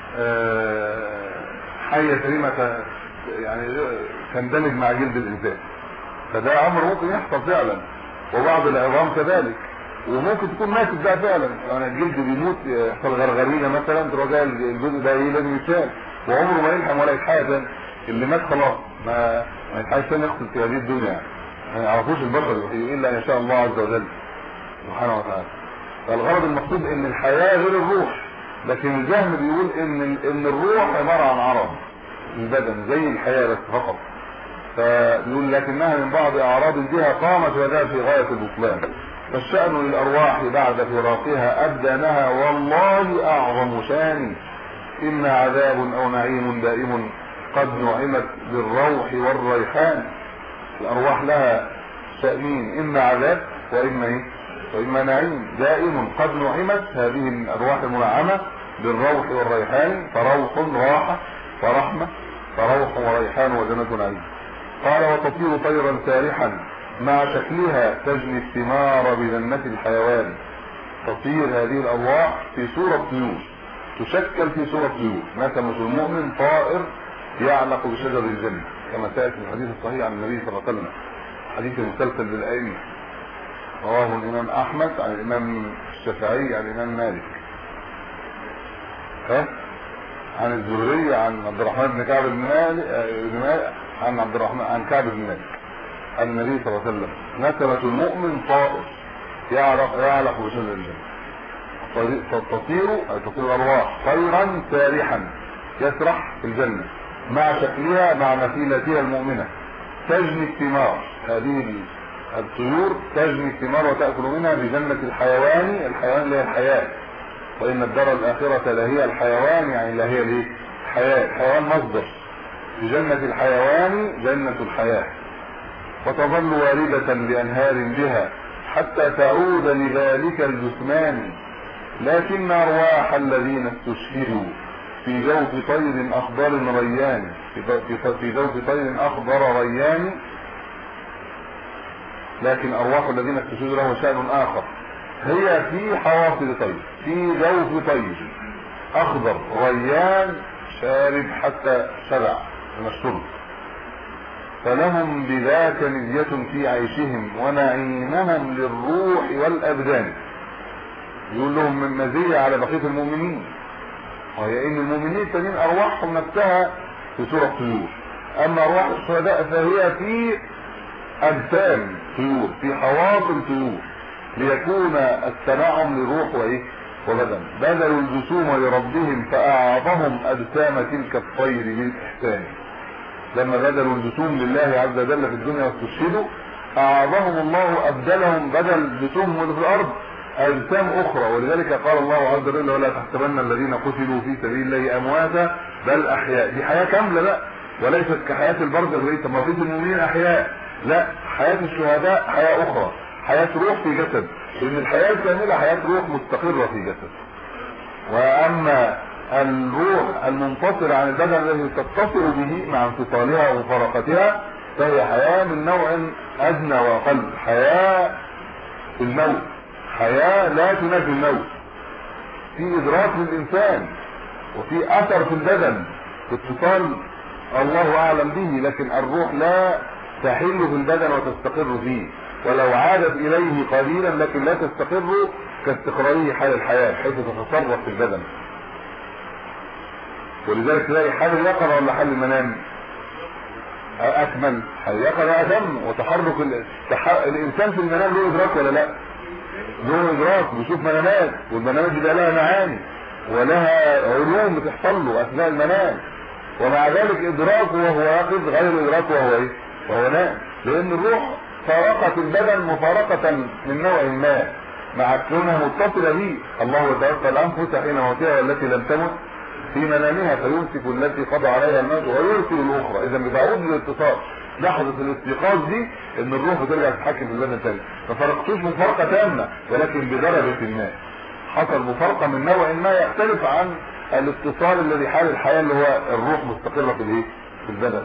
حية سليمة يعني تندمج مع جلد الانسان فده امر ممكن يحصل فعلا وبعض العظام كذلك وممكن تكون ماتت بقى فعلا يعني الجلد بيموت يحصل غرغرينه مثلا تروح جاي الجزء ده ايه لازم يتشال وعمره ما يلحم ولا يتحاسن اللي مات خلاص ما ما يتحاسن تاني يقتل في هذه الدنيا يعني ما يعرفوش البشر الا ان شاء الله عز وجل سبحانه وتعالى فالغرض المقصود ان الحياة غير الروح لكن الجهم بيقول ان ان الروح عبارة عن عرض البدن زي الحياة بس فقط فيقول لكنها من بعض اعراض الجهة قامت وذات في غاية البطلان فالشأن للأرواح بعد فراقها أبدانها والله أعظم شان إما عذاب أو نعيم دائم قد نعمت بالروح والريحان الأرواح لها شأنين إما عذاب وإما إيه؟ وإما نعيم دائم قد نعمت هذه الأرواح المنعمة بالروح والريحان فروح راحة فرحمة فروح وريحان وجنة نعيم قال وتطير طيرا سارحا مع شكلها تجني الثمار بجنة الحيوان تطير هذه الأرواح في صورة طيور تشكل في صورة طيور مثل المؤمن طائر يعلق بشجر الجنة كما سيأتي في الحديث الصحيح عن النبي صلى الله عليه وسلم حديث المسلسل بالأئمة رواه الإمام أحمد عن الإمام الشافعي عن الإمام مالك ها عن الزهري عن عبد الرحمن بن كعب بن مالك عن عبد الرحمن عن كعب بن مالك عن النبي صلى الله عليه وسلم نسمة المؤمن طائر يعلق يعلق بشجر الجنة تطير أي تطير الأرواح طيرا سارحا يسرح في الجنة مع شكلها مع مثيلتها المؤمنة تجني الثمار هذه الطيور تجني الثمار وتأكل منها بجنة الحيوان الحيوان اللي هي الحياة وإن الدار الآخرة لهي الحيوان يعني لهي الايه؟ الحياة الحيوان مصدر بجنة الحيوان جنة الحياة وتظل واردة بأنهار بها حتى تعود لذلك الجثمان لكن أرواح الذين استشهدوا في جوف طير أخضر ريان في جوف طير أخضر ريان لكن أرواح الذين استشهدوا له شأن آخر هي في حواصل طير في جوف طير أخضر ريان شارب حتى شبع من الشرب فلهم بذاك نزية في عيشهم ونعيمهم للروح والأبدان يقول لهم من مزية على بقية المؤمنين وهي ان المؤمنين التانيين ارواحهم نفسها في سورة طيور اما ارواح الشهداء فهي في اجسام طيور في حواصل طيور ليكون التنعم للروح وايه وبدن بذلوا الجسوم لربهم فاعظهم اجسام تلك الطير بالاحسان لما بذلوا الجسوم لله عز وجل في الدنيا واستشهدوا اعظهم الله ابدلهم بدل جسومهم في الارض اجسام اخرى ولذلك قال الله عز وجل ولا تحسبن الذين قتلوا في سبيل الله امواتا بل احياء دي حياه كامله بقى وليست كحياه البرزخ اللي طب ما في المؤمنين احياء لا حياه الشهداء حياه اخرى حياه روح في جسد لان الحياه الكامله حياه روح مستقره في جسد واما الروح المنفصله عن البدن الذي تتصل به مع انفصالها ومفارقتها فهي حياه من نوع ادنى واقل حياه في الموت حياة لا تنافي الموت في ادراك للانسان وفي اثر في البدن اتصال الله اعلم به لكن الروح لا تحل في البدن وتستقر فيه ولو عادت اليه قليلا لكن لا تستقر كاستقراره حال الحياة حيث تتصرف في البدن ولذلك تلاقي حال اليقظة ولا حال المنام اكمل حال اليقظة اتم وتحرك الانسان في المنام له ادراك ولا لا له ادراك بيشوف منامات والمنامات دي لها معاني ولها علوم بتحصل له اثناء المنام ومع ذلك ادراكه وهو يقظ غير ادراكه وهو ايه وهو نام لان الروح فارقت البدن مفارقة من نوع ما مع كونها متصلة به الله يتوفى الانفس حين موتها والتي لم تمت في منامها فيمسك التي قضى عليها الموت ويرسل الاخرى اذا بتعود للاتصال لحظة الاستيقاظ دي ان الروح بترجع تتحكم في البدن تاني ما فرقتوش مفارقة تامة ولكن بدرجة ما حصل مفارقة من نوع ما يختلف عن الاتصال الذي حال الحياة اللي هو الروح مستقرة في الايه في البدن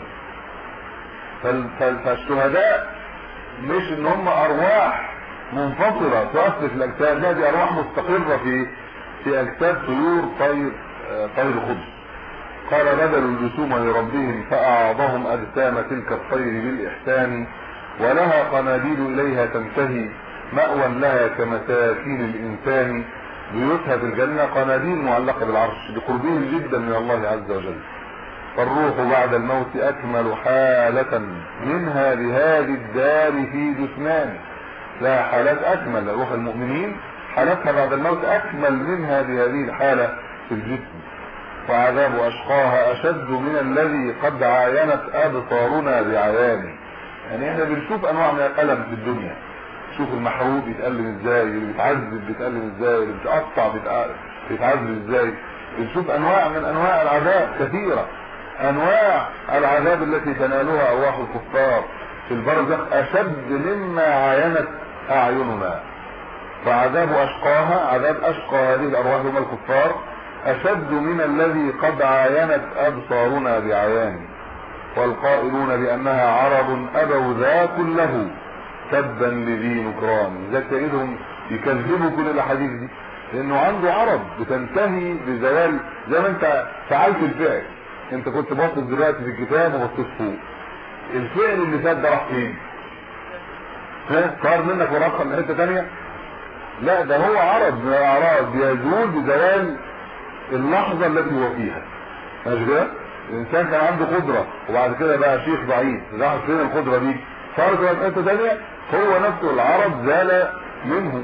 فالشهداء مش ان هم ارواح منفصلة تؤثر في الاجساد لا دي ارواح مستقرة في في اجساد طيور طير طير خبز قال بذلوا الجسوم لربهم فأعظهم أجسام تلك الطير بالإحسان ولها قناديل إليها تنتهي مأوى لها كمساكين الإنسان بيوتها في الجنة قناديل معلقة بالعرش لقربهم جدا من الله عز وجل فالروح بعد الموت أكمل حالة منها لهذه الدار في جثمان لا حالات أكمل روح المؤمنين حالتها بعد الموت اكمل منها بهذه الحالة في الجسم وعذاب اشقاها اشد من الذي قد عاينت ابصارنا بعيانه يعني احنا بنشوف انواع من الالم في الدنيا شوف المحروق بيتألم ازاي اللي بيتعذب بيتألم ازاي اللي بيتقطع بيتعذب ازاي بنشوف انواع من انواع العذاب كثيرة انواع العذاب التي تنالها ارواح الكفار في البرزخ اشد مما عاينت اعيننا فعذاب اشقاها عذاب اشقى هذه الارواح هم الكفار اشد من الذي قد عاينت ابصارنا بعيان والقائلون بانها عرب ابوا ذا كله تبا لذي نكران ذاك تجدهم يكذبوا كل الاحاديث دي لانه عنده عرب بتنتهي بزوال زي ما انت فعلت الفعل انت كنت باصص دلوقتي في الكتاب وبصيت فوق الفعل اللي فات ده راح فين؟ ها صار منك ورقه من حته ثانيه؟ لا ده هو عرض من الاعراض بيزول بزوال اللحظه التي هو فيها ماشي كده؟ الانسان كان عنده قدره وبعد كده بقى شيخ ضعيف راح فين القدره دي؟ صارت في حته ثانيه هو نفسه العرض زال منه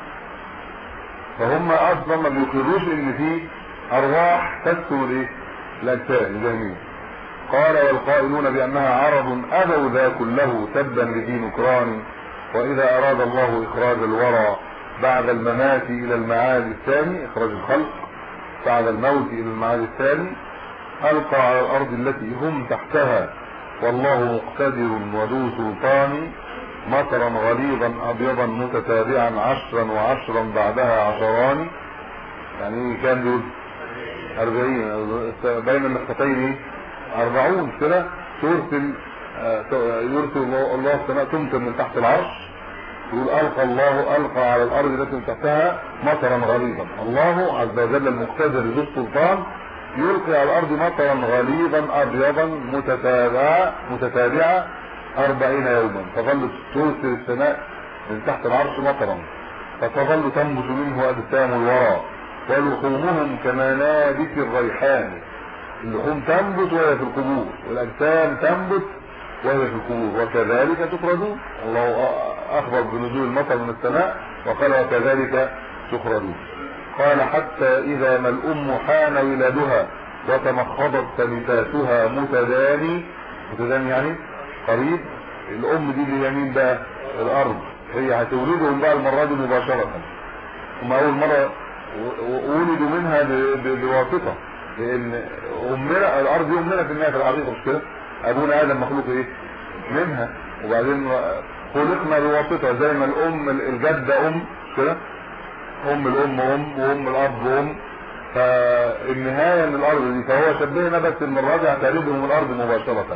فهم اصلا ما بيقرروش ان في ارواح تسكن الايه؟ الاجسام الجهميه قال والقائلون بانها عرض ابوا ذا كله تبا لذي نكران واذا اراد الله اخراج الورى بعد الممات الى المعاد الثاني اخراج الخلق بعد الموت الى المعاد الثاني القى على الارض التي هم تحتها والله مقتدر وذو سلطان مطرا غليظا ابيضا متتابعا عشرا وعشرا بعدها عشران يعني كان دول أربعين بين النقطتين أربعون كده ترسل يرسل الله السماء تمطر من تحت العرش يقول ألقى الله ألقى على الأرض التي تحتها مطرا غليظا الله عز وجل المقتدر ذو السلطان يلقي على الأرض مطرا غليظا أبيضا متتابعة متتابعة أربعين يوما تظل ترسل السماء من تحت العرش مطرا فتظل تنبت منه أجسام الورى ولحومهم كمنابت الريحان اللحوم تنبت وهي في القبور والاجسام تنبت وهي في القبور وكذلك تخرجون الله اخبر بنزول المطر من السماء وقال وكذلك تخرجون قال حتى اذا ما الام حان ولادها وتمخضت سمتاتها متداني متداني يعني قريب الام دي اللي يمين بقى الارض هي هتولدهم بقى المره دي مباشره هم اول مره ولدوا منها بواسطة لان امنا الارض دي امنا في النهاية في الحقيقة مش كده ابونا ادم مخلوق ايه منها وبعدين خلقنا بواسطة زي ما الام الجدة ام مش كده ام الام ام وام الاب ام فالنهاية من الارض دي فهو شبهنا بس المرة دي هتقربهم الارض مباشرة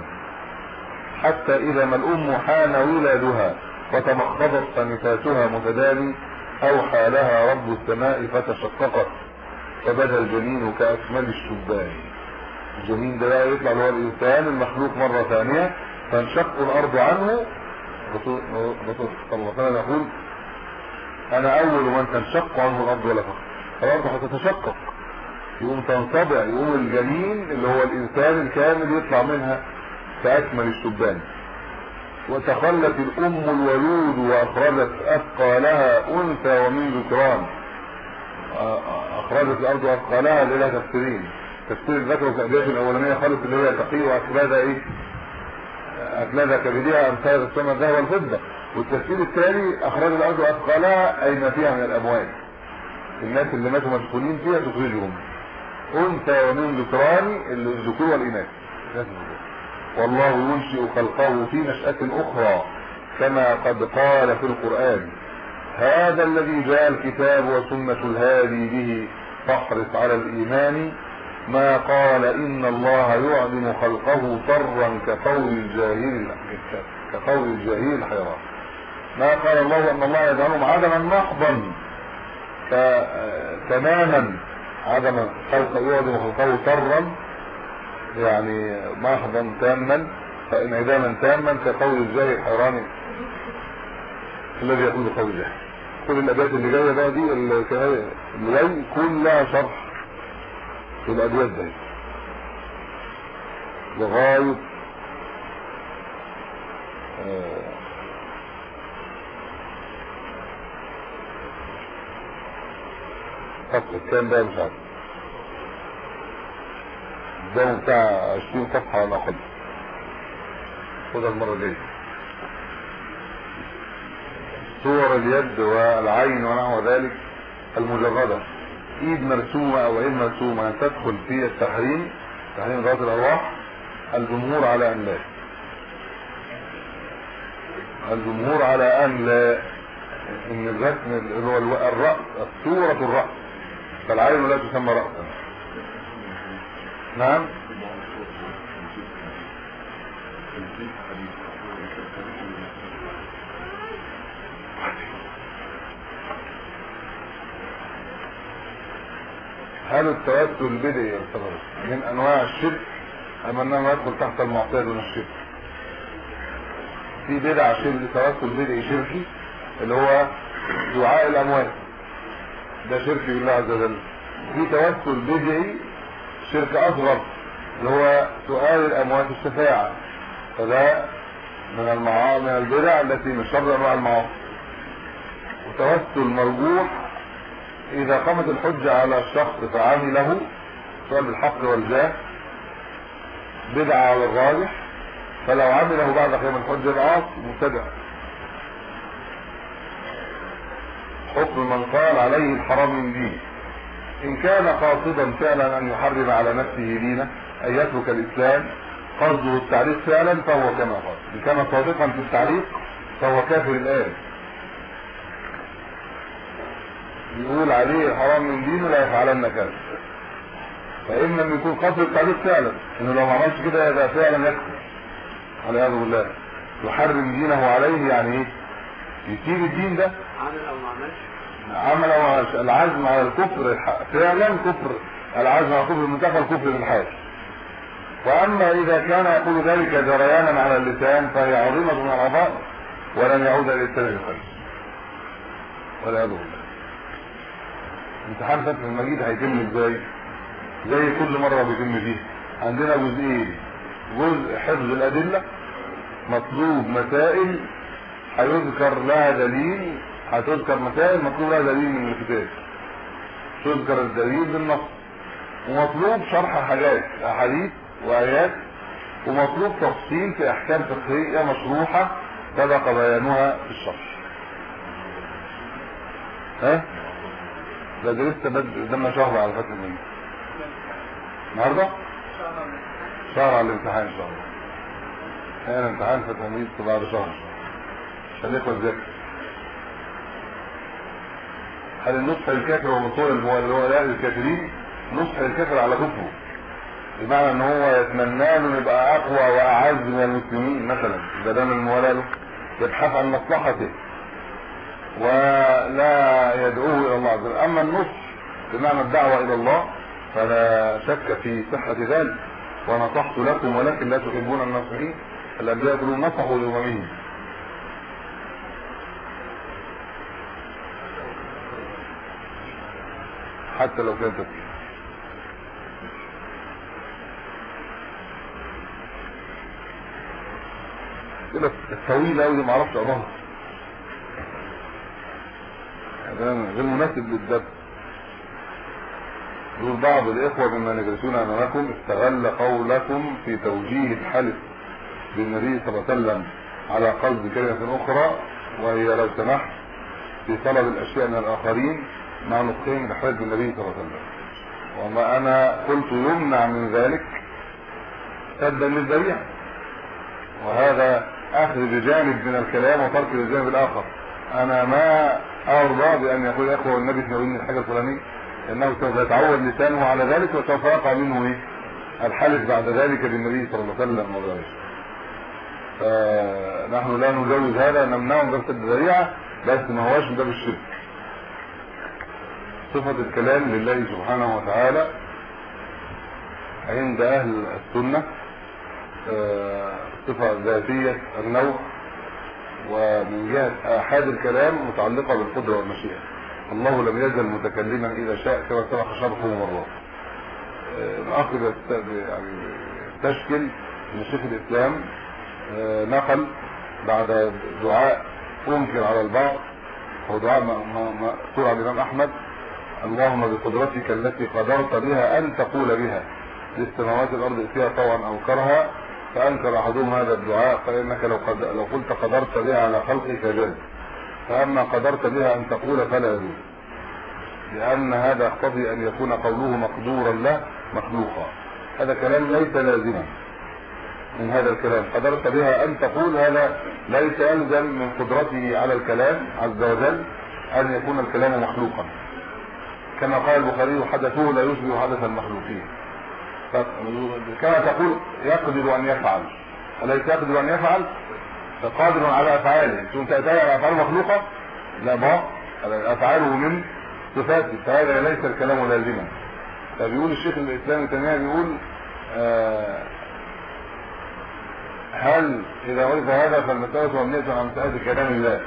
حتى اذا ما الام حان ولادها وتمخضت فنفاسها متداني اوحى لها رب السماء فتشققت فبدا الجنين كاكمل الشبان الجنين ده بقى يطلع اللي هو الانسان المخلوق مره ثانيه تنشق الارض عنه رسول رسول صلى الله عليه وسلم يقول انا اول من تنشق عنه الارض ولا فقط الارض هتتشقق يقوم تنطبع يقوم الجنين اللي هو الانسان الكامل يطلع منها كاكمل الشبان وتخلت الام الولود واخرجت اثقالها انثى ومن ذكران اخرجت الارض اثقالها اللي لها تفسيرين تفسير الذكر والتأديات الاولانيه خالص اللي هي تقي واكلاد ايه اكلاد كبدها امثال السماء الذهب والفضه والتفسير الثاني اخرج الارض اثقالها اي ما فيها من الاموال الناس اللي ماتوا مدفونين فيها تخرجهم انثى ومن ذكران الذكور والاناث والله ينشئ خلقه في نشأة أخرى كما قد قال في القرآن هذا الذي جاء الكتاب وسنة الهادي به فاحرص على الإيمان ما قال إن الله يعلم خلقه سرا كقول الجاهل كقول الجاهل الحيران ما قال الله أن الله يجعلهم عدما محضا تماما عدم خلق يعلم خلقه سرا يعني محضا تاما فانعداما تاما كقول الجاهل الحيراني الذي يقول قول الجاهل كل الابيات اللي جايه بقى دي اللي جاي كلها شرح في الابيات دي لغايه صفحة كام بقى مش عارف ده بتاع 20 صفحة ولا أخد خدها المرة الجاية صور اليد والعين ونحو ذلك المجردة ايد مرسومة او عين مرسومة تدخل في التحريم تحريم ذات الارواح الجمهور على ان لا الجمهور على ان لا ان الرسم اللي هو الرأس صورة الرأس فالعين لا تسمى رأسا نعم هل التوسل البدعي يعتبر من انواع الشرك ام انه يدخل تحت المعصيه دون الشرك في بدع شرك توسل بدعي شركي اللي هو دعاء الاموات ده شرك بالله عز وجل في توسل بدعي شرك اصغر اللي هو سؤال الاموات الشفاعه فده من المعاصي من البدع التي من شر انواع المعاصي وتوسل مرجوح اذا قامت الحجة على الشخص فعمله سؤال بالحق والجاه بدعة على الراجح فلو عمله بعد قيام الحجة العاص مبتدع حكم من قال عليه الحرام من دين ان كان قاصدا فعلا ان يحرم على نفسه دينه ان يترك الاسلام قصده التعليق فعلا فهو كما قال ان كان صادقا في التعليق فهو كافر الان يقول عليه حرام من دينه لا يفعلن كذا فإن لم يكون قصد التعليق فعلا انه لو ما عملش كده يبقى فعلا يكفر والعياذ بالله يحرم دينه عليه يعني ايه يسيب الدين ده عمل او ما عملش عمل او ما عملش العزم على الكفر فعلا كفر العزم على الكفر المنتخب الكفر بالحال واما اذا كان يقول ذلك جريانا على اللسان فهي عظيمه من العظائم ولن يعود الى السبب الخير والعياذ بالله امتحان فتح المجيد هيتم ازاي زي كل مرة بيتم فيه عندنا جزئين جزء حفظ الادلة مطلوب مسائل هيذكر لها دليل هتذكر مسائل مطلوب لها دليل من الكتاب تذكر الدليل بالنص ومطلوب شرح حاجات احاديث وايات ومطلوب تفصيل في احكام فقهيه مشروحه سبق بيانها في الشرح ها ده ده لسه بد قدامنا شهر على فتح المجيد النهارده شهر على الامتحان ان شاء الله انا امتحان فتح المجيد بعد شهر عشان الاخوه تذاكر هل النصح الكافر هو من صور اللي هو لا الكافرين نصح الكافر على كفره بمعنى ان هو يتمنى له يبقى اقوى واعز من المسلمين مثلا ده ده من الموالاه له يبحث عن مصلحته ولا يدعوه الى الله عز وجل اما النصح بمعنى الدعوة الى الله فلا شك في صحة ذلك ونصحت لكم ولكن لا تحبون الناصحين الانبياء كلهم نصحوا لاممهم حتى لو كان تفكير كده الطويلة قوي ما اعرفش اقراها غير مناسب للدرس يقول بعض الإخوة ممن يجلسون أمامكم استغل قولكم في توجيه الحلف بالنبي صلى الله عليه وسلم على قصد كلمة أخرى وهي لو سمحت في طلب الأشياء من الآخرين مع نطقهم بحلف بالنبي صلى الله عليه وسلم وما أنا قلت يمنع من ذلك سدا للذريعة وهذا أخذ بجانب من الكلام وترك الجانب الآخر أنا ما أرضى بأن يقول يا إخوة والنبي تناولني الحاجة الفلانية لأنه سوف يتعود لسانه على ذلك وسوف يقع منه إيه؟ الحلف بعد ذلك بالنبي صلى الله عليه وسلم وذلك فنحن لا نجوز هذا نمنعه من باب الذريعة بس ما هوش من باب الشرك صفة الكلام لله سبحانه وتعالى عند أهل السنة صفة ذاتية النوع ومن جهة آحاد الكلام متعلقة بالقدرة والمشيئة الله لم يزل متكلما إذا شاء كما سبق شرحه مرات الأخ يعني تشكل من شيخ الإسلام نقل بعد دعاء ممكن على البعض هو دعاء مأثور على الإمام أحمد اللهم بقدرتك التي قدرت بها ان تقول بها للسماوات الارض فيها طوعا او كرها فانكر احدهم هذا الدعاء فانك لو قد... لو قلت قدرت بها على خلقك جاز فاما قدرت بها ان تقول فلا يجوز لان هذا يقتضي ان يكون قوله مقدورا له مخلوقا هذا كلام ليس لازما من هذا الكلام قدرت بها ان تقول هذا ليس يلزم من قدرته على الكلام عز وجل ان يكون الكلام مخلوقا كما قال البخاري حدثه لا يشبه حدث المخلوقين كما تقول يقدر ان يفعل اليس يقدر ان يفعل فقادر على افعاله ثم تاتي على افعال مخلوقه لا ما افعاله من صفاته فهذا ليس الكلام لازما فبيقول الشيخ الاسلام ابن تيميه بيقول آه هل اذا عرف هذا فالمساله مبنيه على مساله كلام الله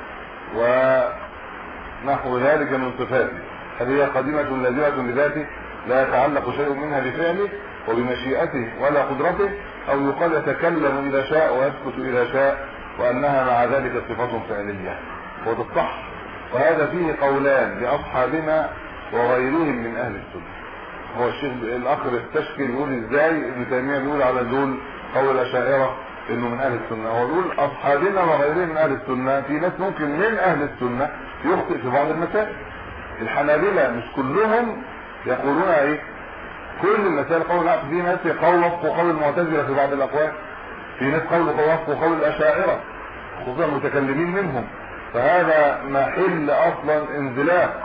ونحو ذلك من صفاته هل هي قديمه لازمه لذاته لا يتعلق شيء منها بفعله وبمشيئته ولا قدرته او يقال يتكلم اذا شاء ويسكت اذا شاء وانها مع ذلك صفات فعليه وتصح وهذا فيه قولان لاصحابنا وغيرهم من اهل السنه هو الشيخ الاخ بيستشكل يقول ازاي ابن تيميه بيقول على دول قول الاشاعره انه من اهل السنه هو بيقول اصحابنا وغيرهم من اهل السنه في ناس ممكن من اهل السنه يخطئ في بعض المسائل الحنابلة مش كلهم يقولون ايه كل المسائل قول لا في ناس يقول وفق قول المعتزله في بعض الاقوال في ناس قول وفق قول الاشاعره خصوصا المتكلمين منهم فهذا محل اصلا انزلاق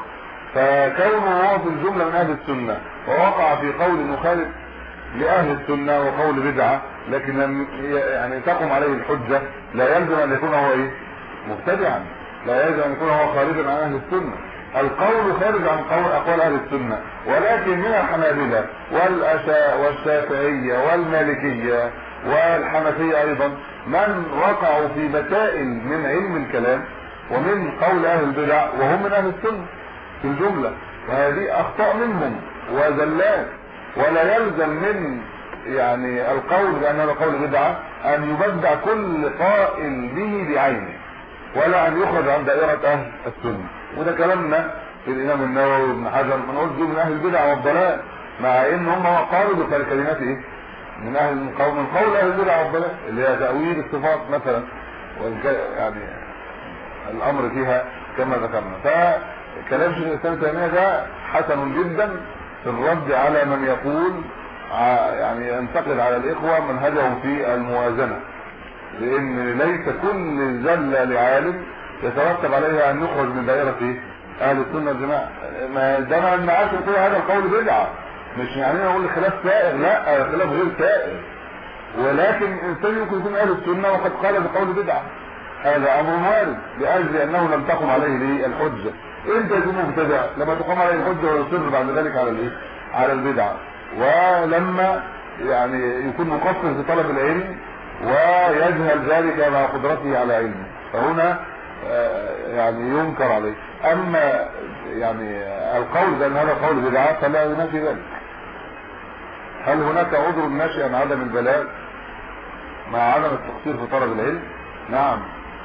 فكونه هو في الجمله من اهل السنه ووقع في قول مخالف لاهل السنه وقول بدعه لكن لم يعني تقم عليه الحجه لا يلزم ان يكون هو ايه مبتدعا لا يلزم ان يكون هو خارجا عن اهل السنه القول خارج عن قول اقوال اهل السنه ولكن من الحنابلة والاشاء والشافعيه والمالكيه والحنفيه ايضا من وقعوا في مسائل من علم الكلام ومن قول اهل البدع وهم من اهل السنه في الجمله وهذه اخطاء منهم وزلات ولا يلزم من يعني القول بان هذا قول بدعه ان يبدع كل قائل به بعينه ولا ان يخرج عن دائره اهل السنه وده كلامنا في الامام النووي وابن حجر ما نقول دول من اهل البدع والضلال مع ان هم قالوا بكلمات ايه من اهل من قول من قول اهل البدع والضلال اللي هي تاويل الصفات مثلا يعني الامر فيها كما ذكرنا فكلام شيخ الاسلام تيميه ده حسن جدا في الرد على من يقول يعني ينتقد على الاخوه منهجهم في الموازنه لان ليس كل زله لعالم يترتب عليها ان يخرج من دائره ايه اهل السنه والجماعه ما ده ما معاش يقول هذا القول بدعه مش يعني اقول خلاف سائر لا خلاف غير سائر ولكن الانسان يمكن يكون اهل السنه وقد قال بقول بدعه هذا امر وارد لاجل انه لم تقم عليه ليه الحجه انت يكون مبتدع لما تقوم عليه الحجه ويصر بعد ذلك على الايه على البدعه ولما يعني يكون مقصر في طلب العلم ويجهل ذلك مع قدرته على علمه فهنا يعني ينكر عليه اما يعني القول بان هذا قول بدعه فلا ينافي ذلك هل هناك عذر ناشئ عن عدم البلاغ مع عدم التقصير في طلب العلم نعم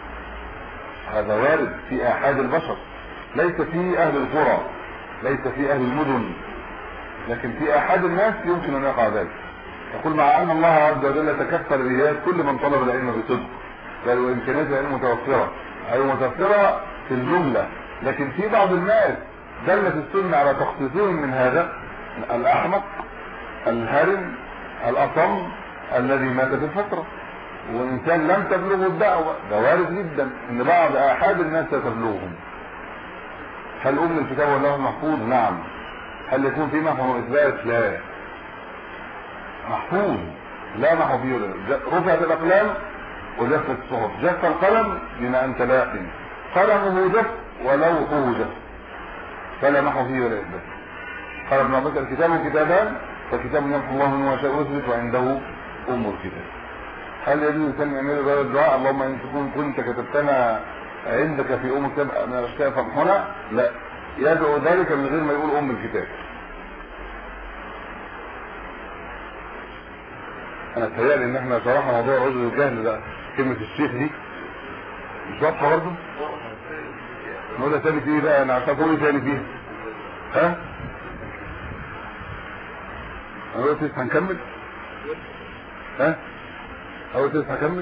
هذا وارد في احاد البشر ليس في اهل القرى ليس في اهل المدن لكن في احد الناس يمكن ان يقع ذلك يقول مع ان الله عز وجل تكفل بإياد كل من طلب العلم بصدق بل وامكانيات العلم متوفره اي متوفره في الجمله لكن في بعض الناس دلت السنه على تخصيصهم من هذا الاحمق الهرم الاصم الذي مات في الفتره وانسان لم تبلغه الدعوه ده وارد جدا ان بعض احد الناس ستبلغهم هل ام الكتاب والله محفوظ نعم هل يكون في محو اثبات لا محفوظ لا محو فيه رفعت الاقلام وجفت الصحف جف القلم بما انت لاق قلمه جف ولوحه جف فلا محو فيه ولا اثبات قال ابن عباس الكتاب كتابان فكتاب يمحو الله من يشاء ويثبت وعنده ام الكتاب هل يجوز الانسان يعمل غير الدعاء اللهم ان تكون كنت كتبتنا عندك في ام الكتاب من الاشياء فامحنا لا يدعو ذلك من غير ما يقول ام الكتاب انا اتهيألي ان احنا شرحنا موضوع عذر الجهل ده كلمة الشيخ دي مش واضحة برضه؟ نقولها تاني فيه بقى انا عشان تقولي تاني فيه ها؟ اول تسعة هنكمل ها اول تسعة هنكمل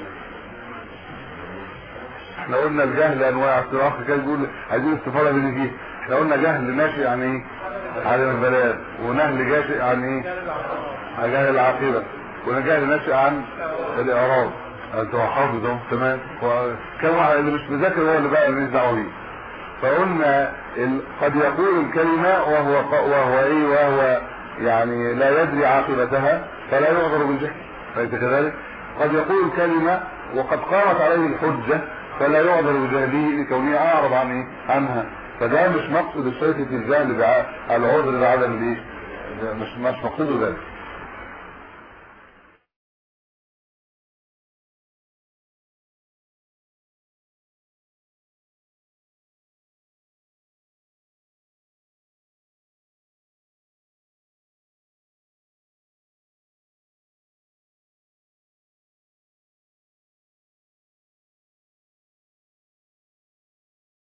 احنا قلنا الجهل انواع الصراخ كان بيقول عايزين استفاضه من فيه احنا قلنا جهل ناشئ عن ايه عن البلاد ونهل جاشئ عن ايه عن جهل العاقبه وجهل ناشئ عن الاعراض انت حافظ اهو تمام كم واحد اللي مش مذاكر هو اللي بقى اللي دعوه بيه فقلنا ال... قد يقول الكلمه وهو وهو ايه وهو يعني لا يدري عاقبتها فلا يعذر بالجهل فليس كذلك قد يقول الكلمه وقد قامت عليه الحجه فلا يعذر بجهله لكونه اعرض عن ايه عنها فده مش مقصد الشركه الجهل العذر بعدم الايه مش مش مقصده ذلك